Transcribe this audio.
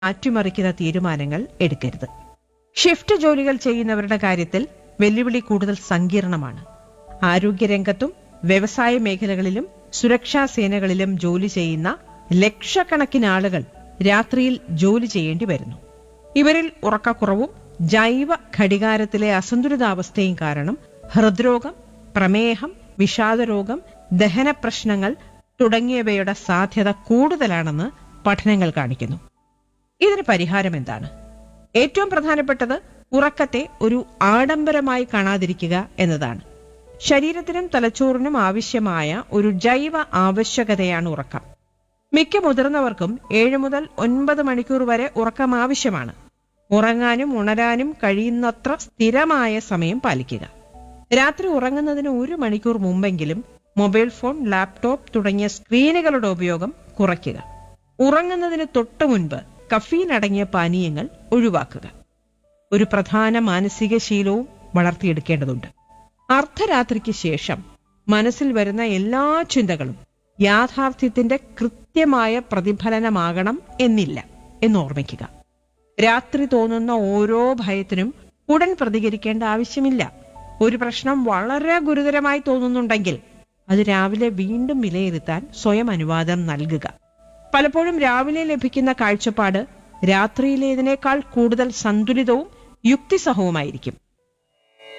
അട്ടിമറിക്കുന്ന തീരുമാനങ്ങൾ എടുക്കരുത് ഷിഫ്റ്റ് ജോലികൾ ചെയ്യുന്നവരുടെ കാര്യത്തിൽ വെല്ലുവിളി കൂടുതൽ സങ്കീർണമാണ് ആരോഗ്യരംഗത്തും വ്യവസായ മേഖലകളിലും സുരക്ഷാ സേനകളിലും ജോലി ചെയ്യുന്ന ലക്ഷക്കണക്കിന് ആളുകൾ രാത്രിയിൽ ജോലി ചെയ്യേണ്ടി വരുന്നു ഇവരിൽ ഉറക്കക്കുറവും ജൈവ ഘടികാരത്തിലെ അസന്തുലിതാവസ്ഥയും കാരണം ഹൃദ്രോഗം പ്രമേഹം വിഷാദരോഗം ദഹന പ്രശ്നങ്ങൾ തുടങ്ങിയവയുടെ സാധ്യത കൂടുതലാണെന്ന് പഠനങ്ങൾ കാണിക്കുന്നു ഇതിന് പരിഹാരം എന്താണ് ഏറ്റവും പ്രധാനപ്പെട്ടത് ഉറക്കത്തെ ഒരു ആഡംബരമായി കാണാതിരിക്കുക എന്നതാണ് ശരീരത്തിനും തലച്ചോറിനും ആവശ്യമായ ഒരു ജൈവ ആവശ്യകതയാണ് ഉറക്കം മിക്ക മുതിർന്നവർക്കും ഏഴ് മുതൽ ഒൻപത് മണിക്കൂർ വരെ ഉറക്കം ആവശ്യമാണ് ഉറങ്ങാനും ഉണരാനും കഴിയുന്നത്ര സ്ഥിരമായ സമയം പാലിക്കുക രാത്രി ഉറങ്ങുന്നതിന് ഒരു മണിക്കൂർ മുമ്പെങ്കിലും മൊബൈൽ ഫോൺ ലാപ്ടോപ്പ് തുടങ്ങിയ സ്ക്രീനുകളുടെ ഉപയോഗം കുറയ്ക്കുക ഉറങ്ങുന്നതിന് തൊട്ടു മുൻപ് കഫീൻ അടങ്ങിയ പാനീയങ്ങൾ ഒഴിവാക്കുക ഒരു പ്രധാന മാനസിക ശീലവും വളർത്തിയെടുക്കേണ്ടതുണ്ട് അർദ്ധരാത്രിക്ക് ശേഷം മനസ്സിൽ വരുന്ന എല്ലാ ചിന്തകളും യാഥാർത്ഥ്യത്തിന്റെ കൃത്യമായ പ്രതിഫലനമാകണം എന്നില്ല എന്ന് ഓർമ്മിക്കുക രാത്രി തോന്നുന്ന ഓരോ ഭയത്തിനും ഉടൻ പ്രതികരിക്കേണ്ട ആവശ്യമില്ല ഒരു പ്രശ്നം വളരെ ഗുരുതരമായി തോന്നുന്നുണ്ടെങ്കിൽ അത് രാവിലെ വീണ്ടും വിലയിരുത്താൻ സ്വയം അനുവാദം നൽകുക പലപ്പോഴും രാവിലെ ലഭിക്കുന്ന കാഴ്ചപ്പാട് രാത്രിയിലേതിനേക്കാൾ കൂടുതൽ സന്തുലിതവും യുക്തിസഹവുമായിരിക്കും